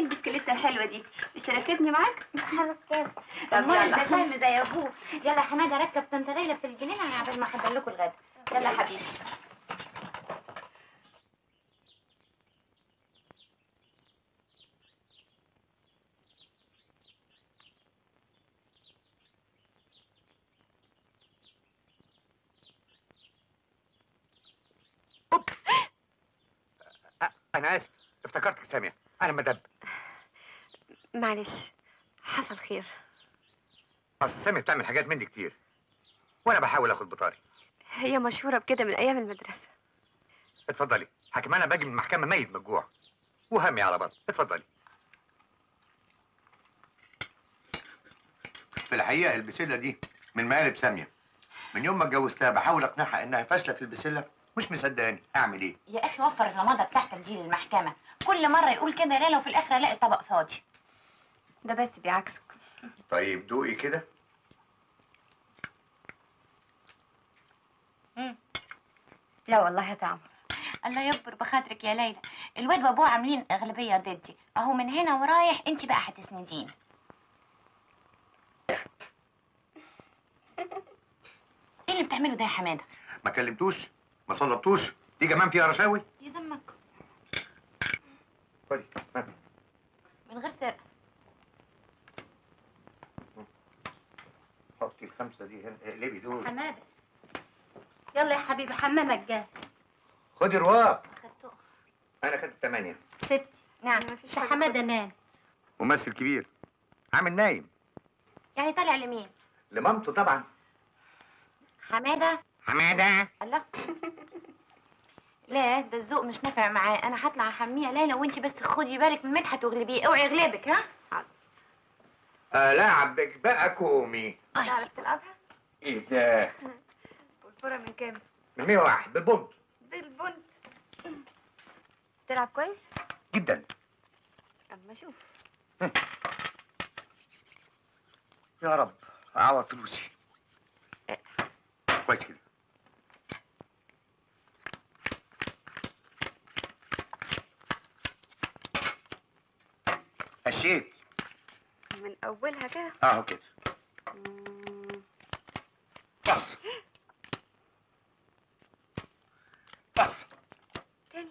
البسكليتة الحلوة دي مش تركبني معاك؟ هركب طب امال يلا. ده شهم زي ابوه يلا يا حماده ركب طنط ليلى في الجنينه عبال ما احضر لكم الغدا يلا يا حبيبي أ- انا اسف افتكرتك ساميه انا مدب معلش حصل خير اصل ساميه بتعمل حاجات من دي كتير وانا بحاول اخد بطاري هي مشهورة بكده من أيام المدرسة اتفضلي حكم انا باجي من المحكمه ميت من الجوع وهمي على بطن اتفضلي في الحقيقه البسله دي من مقالب ساميه من يوم ما اتجوزتها بحاول اقنعها انها فاشله في البسله مش مصدقاني اعمل ايه يا اخي وفر الرمادة بتاعتك دي للمحكمة كل مرة يقول كده ليلى وفي الاخر الاقي الطبق فاضي ده بس بيعكسك طيب دوقي كده لا والله هتعمل الله يكبر بخاطرك يا ليلى الواد وابوه عاملين اغلبية ضدي اهو من هنا ورايح انت بقى هتسنديني ايه اللي بتعمله ده يا حمادة ما كلمتوش ما صلبتوش دي كمان فيها رشاوي يا دمك خدي من غير سرقة حطي الخمسه دي هنا اقلبي دول حماده يلا يا حبيبي حمامك جاهز خدي رواق خدته انا خدت ثمانيه ستي نعم ده حماده نام ممثل كبير عامل نايم يعني طالع لمين لمامته طبعا حمادة حماده الله لا ده الذوق مش نافع معاه انا هطلع احميها ليلى وانت بس خدي بالك من مدحت واغلبيه اوعي يغلبك ها ألاعبك بقى كومي تعرف تلعبها؟ ايه ده والفرة من كام؟ من 101 بالبنط بالبنت تلعب كويس؟ جدا أما أشوف يا رب اعوض فلوسي كويس كده هشيت من أولها كده اهو كده مم. بص بص تاني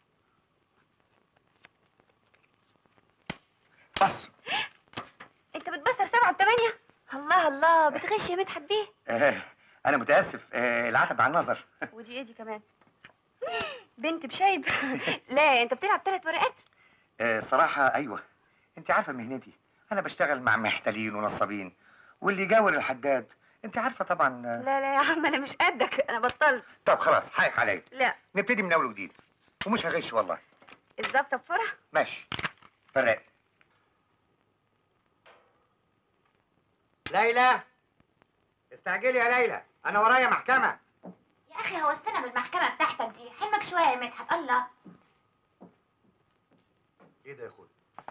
بص أنت بتبصر سبعة وثمانية؟ الله الله بتغش يا مدحت بيه آه انا متاسف آه العتب على النظر ودي إيه دي كمان؟ بنت بشايب لا أنت بتلعب ثلاث ورقات؟ آه صراحه ايوه انت عارفه مهنتي انا بشتغل مع محتلين ونصابين واللي يجاور الحداد انت عارفه طبعا آه. لا لا يا عم أنا مش قدك أنا بطلت طب خلاص حقك عليا لا نبتدي من اول وجديد ومش هغش والله الظابطة بفرح ماشي فرق ليلى استعجلي يا ليلى انا ورايا محكمه يا اخي هو استنى بالمحكمه بتاعتك دي حلمك شويه يا مدحت الله ايه ده يا اخويا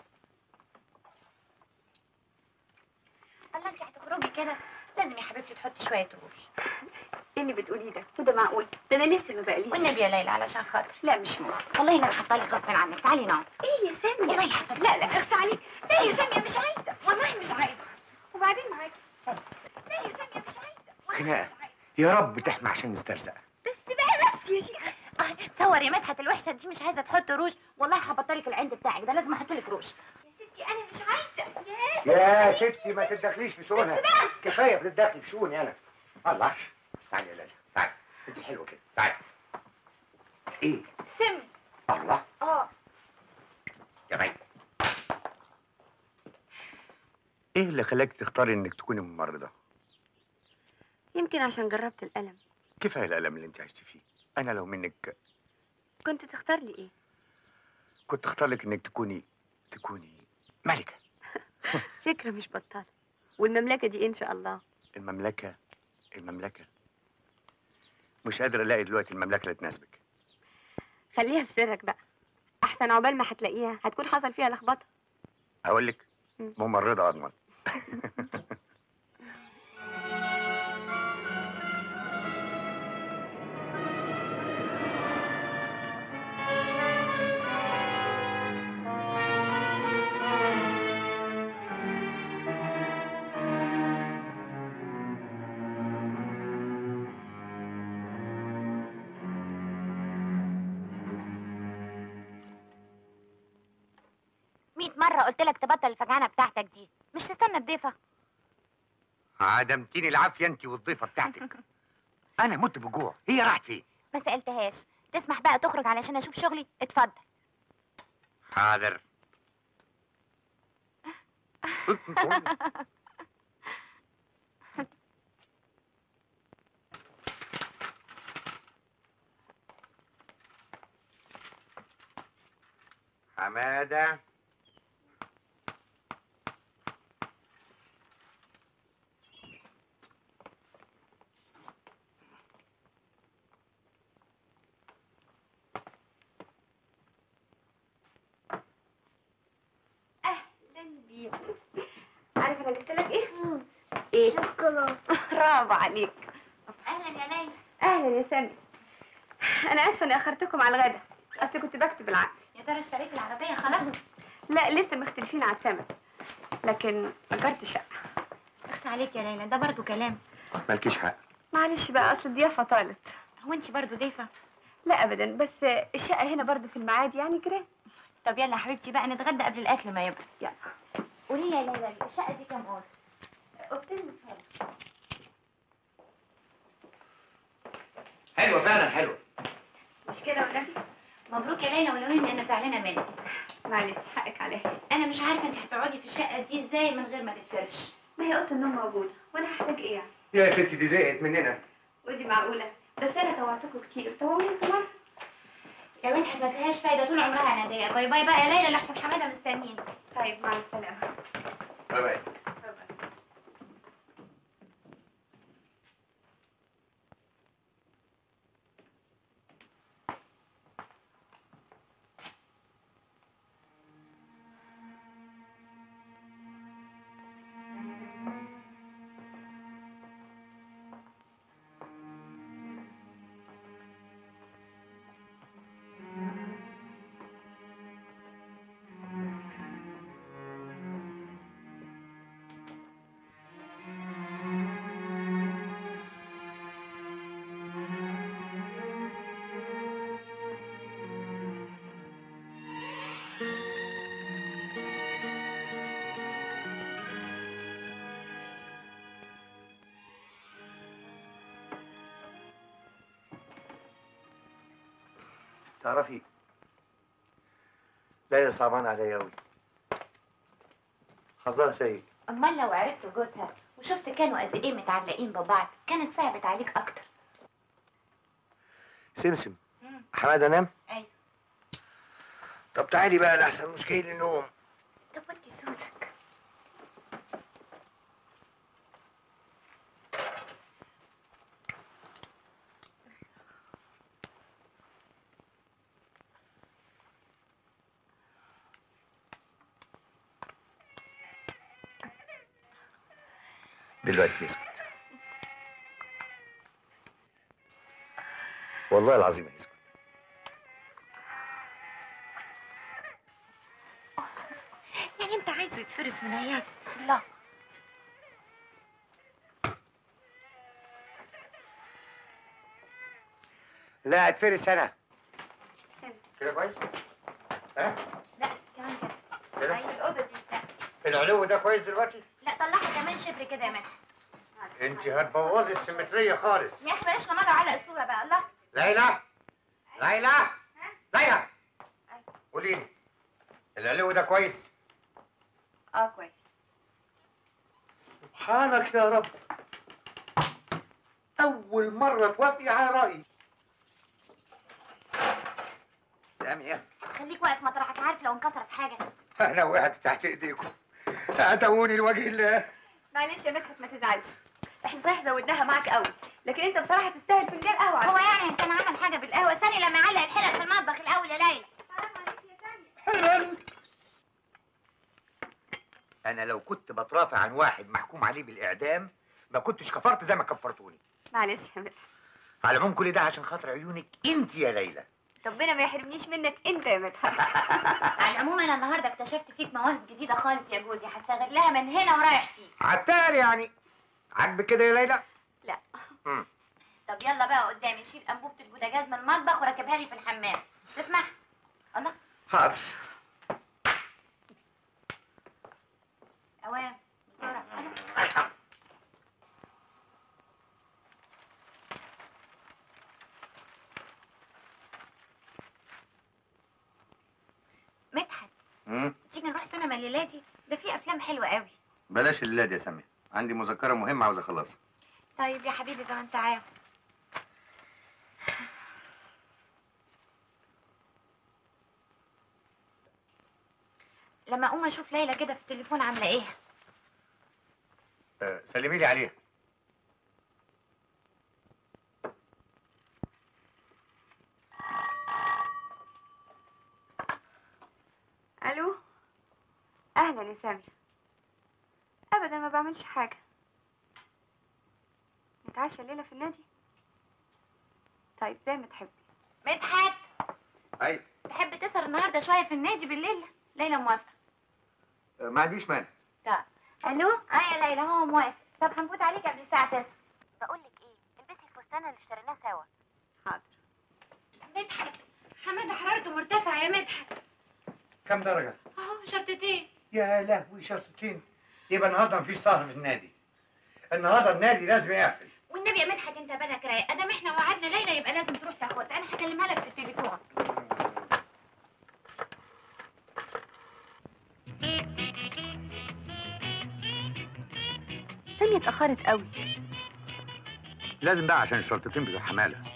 الله انت هتخرجي كده لازم يا حبيبتي تحطي شويه روج إيه اللي بتقوليه ده؟ وده معقول؟ ده أنا لسه ما بقاليش والنبي يا ليلى علشان خاطر لا مش ممكن والله انا حاطه لك غصب عنك تعالي نقعد ايه يا سامية؟ والله حاطه لا لا اخس عليك لا يا سامية مش عايزة والله مش عايزة وبعدين معاكي لا يا سامية مش عايزة والله خناقة. مش عايزة يا رب تحمي عشان نسترزق بس بقى بس يا شيخ اه صور يا مدحت الوحشه دي مش عايزه تحط روج والله هبطلك العند بتاعك ده لازم احط لك روج يا ستي انا مش عايزة يا يا ستي ما تتدخليش في شؤونها كفايه بتتدخلي في شؤوني انا الله تعالي يا ليلى تعالي انت حلوه كده تعالي ايه سم الله اه يا بي ايه اللي خلاك تختاري انك تكوني ممرضه يمكن عشان جربت الألم كفايه الالم اللي انت عشتي فيه انا لو منك كنت تختار لي ايه؟ كنت اختار لك انك تكوني تكوني ملكه فكرة مش بطالة والمملكة دي ان شاء الله المملكه المملكه مش قادر الاقي دلوقتي المملكه اللي تناسبك خليها في سرك بقى احسن عقبال ما هتلاقيها هتكون حصل فيها لخبطة هقول لك مم. ممرضه اضمن 100 مره قلت لك تبطل الفجعانه بتاعتك دي مش تستنى الضيفه عدمتيني العافيه انت والضيفه بتاعتك انا مت بالجوع هي راحت فين ما سالتهاش تسمح بقى تخرج علشان اشوف شغلي اتفضل حاضر حماده اهلا بيك عارف انا جبت لك ايه؟ ايه؟ شوكولاته برافو عليك اهلا يا ليلى اهلا يا سامي انا اسفه اني اخرتكم على الغدا اصل كنت بكتب العقد يا ترى اشتريت العربيه خلاص لا لسه مختلفين على الثمن لكن اجرت شقه اخس عليك يا ليلى ده برضو كلام مالكيش حق معلش بقى اصل الضيافه طالت هو انت برضو ضيفه لا ابدا بس الشقه هنا برضو في المعاد يعني كده طب يلا يا حبيبتي بقى نتغدى قبل الاكل ما يبرد يلا قولي لي يا ليلى الشقه دي كام اوضه اوضتين مثال حلوه فعلا حلوه مش كده ولا إيه؟ مبروك يا ليلى ولو اني انا زعلانه منك معلش حقك عليا انا مش عارفه انت هتقعدي في الشقه دي ازاي من غير ما تتفرش ما هي اوضه النوم موجوده وانا هحتاج ايه يعني يا ستي دي زهقت مننا ودي معقوله بس انا طوعتكم كتير طوعوني انتوا مره يا بنت ما فيهاش فايده طول عمرها ناديه باي باي بقى يا ليلى لحسن حماده مستنيين طيب مع السلامه باي باي تعرفي ليلى صعبان عليا قوي حظها سيء امال لو عرفت جوزها وشفت كانوا قد ايه متعلقين ببعض كانت صعبت عليك اكتر سمسم مم. حماده نام ايوه طب تعالي بقى لحسن مش جاي لي نوم طب وطي صوتك دلوقتي يسكت والله العظيم هيسكت يعني انت عايزه يتفرس من عيادك لا لا اتفرس انا كده كويس ها لا كمان كده كده عايز الاوضه دي لا العلو ده كويس دلوقتي لا طلعها كمان شبر كده يا مدحت انت هتبوظي السيمتريه خالص يا اخي بلاش لما علق الصوره بقى الله ليلى ليلى ليلى قولي لي العلو ده كويس اه كويس سبحانك يا رب أول مرة توافقي على رأيي سامية خليك واقف مطرحك عارف لو انكسرت حاجه أنا وقعت تحت إيديكم أعتوني لوجه الله معلش يا مدحت ما تزعلش احنا صحيح زودناها معاك قوي لكن انت بصراحه تستاهل فنجان قهوه على هو يعني انسان عمل حاجه بالقهوه ثاني لما يعلق الحلل في المطبخ الاول يا ليلى حرام عليك يا ثانيه حلال أنا لو كنت بترافع عن واحد محكوم عليه بالإعدام ما كنتش كفرت زي ما كفرتوني معلش يا مدحت على العموم كل ده عشان خاطر عيونك أنت يا ليلى ربنا ما يحرمنيش منك انت يا مدحت على العموم انا النهارده اكتشفت فيك مواهب جديده خالص يا جوزي هستغلها من هنا ورايح فيه عتال يعني عاجبك كده يا ليلى؟ لا مم. طب يلا بقى قدامي شيل انبوبه البوتاجاز من المطبخ وركبها لي في الحمام تسمح الله حاضر السينما الليله دي ده في افلام حلوه قوي بلاش الليلة دي يا سامية عندي مذكرة مهمة عاوز اخلصها طيب يا حبيبي زي ما انت عاوز لما اقوم اشوف ليلى كده في التليفون عامله ايه أه سلمي لي عليها الو اهلا يا سامية ابدا ما بعملش حاجة نتعشى الليلة في النادي طيب زي ما تحبي مدحت ايوه تحب تسهر النهارده شويه في النادي بالليل ليلى موافقه أه ما عنديش مانع الو اه يا ليلى هو موافق طب هنفوت عليك قبل الساعه 9 بقول لك ايه البسي الفستان اللي اشتريناه سوا حاضر مدحت حماده حرارته مرتفعه يا مدحت كم درجة؟ اهو شرطتين يا لهوي شرطتين يبقى النهارده مفيش سهر في النادي النهارده النادي لازم يقفل والنبي يا مدحت انت بالك رايق ادام احنا وعدنا ليلى يبقى لازم تروح تاخدها انا هكلمها لك في التليفون سامية اتأخرت قوي لازم بقى عشان الشرطتين بتوع حمالة